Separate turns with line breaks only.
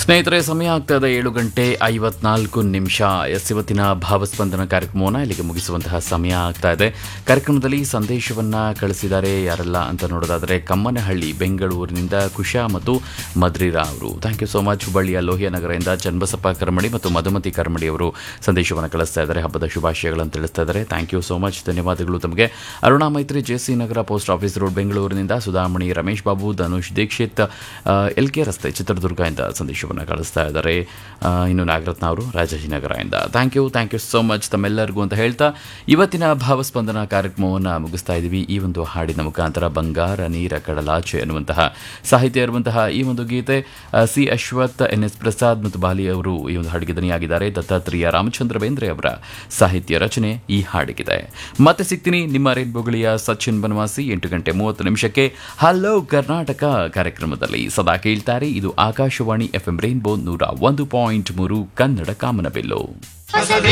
ಸ್ನೇಹಿತರೆ ಸಮಯ ಆಗ್ತಾ ಇದೆ ಏಳು ಗಂಟೆ ಐವತ್ನಾಲ್ಕು ನಿಮಿಷ ಎಸ್ ಇವತ್ತಿನ ಭಾವಸ್ಪಂದನ ಕಾರ್ಯಕ್ರಮವನ್ನು ಇಲ್ಲಿಗೆ ಮುಗಿಸುವಂತಹ ಸಮಯ ಆಗ್ತಾ ಇದೆ ಕಾರ್ಯಕ್ರಮದಲ್ಲಿ ಸಂದೇಶವನ್ನ ಕಳಿಸಿದ್ದಾರೆ ಯಾರೆಲ್ಲ ಅಂತ ನೋಡೋದಾದರೆ ಕಮ್ಮನಹಳ್ಳಿ ಬೆಂಗಳೂರಿನಿಂದ ಕುಶಾ ಮತ್ತು ಮದ್ರಿರಾ ಅವರು ಥ್ಯಾಂಕ್ ಯು ಸೋ ಮಚ್ ಹುಬ್ಬಳ್ಳಿಯ ಲೋಹಿಯ ನಗರದಿಂದ ಚನ್ನಬಸಪ್ಪ ಕರ್ಮಡಿ ಮತ್ತು ಮಧುಮತಿ ಕರ್ಮಡಿ ಅವರು ಸಂದೇಶವನ್ನು ಕಳಿಸ್ತಾ ಇದ್ದಾರೆ ಹಬ್ಬದ ಶುಭಾಶಯಗಳನ್ನು ತಿಳಿಸ್ತಾ ಇದ್ದಾರೆ ಥ್ಯಾಂಕ್ ಯು ಸೋ ಮಚ್ ಧನ್ಯವಾದಗಳು ತಮಗೆ Aruna Maitri JC Nagar post office road ಬೆಂಗಳೂರಿನಿಂದ ಸುಧಾಮಣಿ ರಮೇಶ್ ಬಾಬು ಧನುಷ್ ದೀಕ್ಷಿತ್ ಎಲ್ ಕೆ ರಸ್ತೆ ಚಿತ್ರದುರ್ಗ ಇಂದ ಸಂದೇಶವನ್ನು ಕಳಿಸ್ತಾ ಇದ್ದಾರೆ ಆ, ಇನ್ನು ನಾಗರತ್ನ ಅವರು ರಾಜಾಜಿನಗರದಿಂದ thank you thank you so much ತಮ್ಮೆಲ್ಲರಿಗೂ ಅಂತ ಹೇಳ್ತಾ ಇವತ್ತಿನ ಭಾವಸ್ಪಂದನ ಕಾರ್ಯಕ್ರಮವನ್ನು ಮುಗಿಸ್ತಾ ಇದ್ದೀವಿ ಈ ಒಂದು ಹಾಡಿನ ಮುಖಾಂತರ ಬಂಗಾರ ನೀರ ಕಡಲಾಚೆ ಅನ್ನುವಂತಹ ಸಾಹಿತ್ಯ ಇರುವಂತಹ ಈ ಒಂದು ಗೀತೆ ಆ, C Ashwath N S Prasad ಮತ್ತು ಬಾಲಿ ಅವರು ಈ ಒಂದು ಹಾಡಿಗೆ ದನಿಯಾಗಿದ್ದಾರೆ ದತ್ತಾತ್ರೇಯ ರಾಮಚಂದ್ರ ಬೇಂದ್ರೆ ಅವರ ಸಾಹಿತ್ಯ ರಚನೆ ಈ ಹಾಡಿಗಿದೆ ಮತ್ತೆ ಸಿಗ್ತೀನಿ ನಿಮ್ಮ ರೇನ್ಬೋಗಳಿಯ ಸಚಿನ್ ಬನವಾಸಿ ಎಂಟು ಗಂಟೆ ಮೂವತ್ತು ನಿಮಿಷಕ್ಕೆ ಹಲೋ ಕರ್ನಾಟಕ ಕಾರ್ಯಕ್ರಮದಲ್ಲಿ ಸದಾ ಕೇಳ್ತಾರೆ ಇದು ಆಕಾಶವಾಣಿ ಎಫ್ ಎಂ ರೇನ್ಬೋ ನೂರ ಒಂದು ಪಾಯಿಂಟ್ ಮೂರು ಕನ್ನಡ ಕಾಮನಬಿಲ್ಲು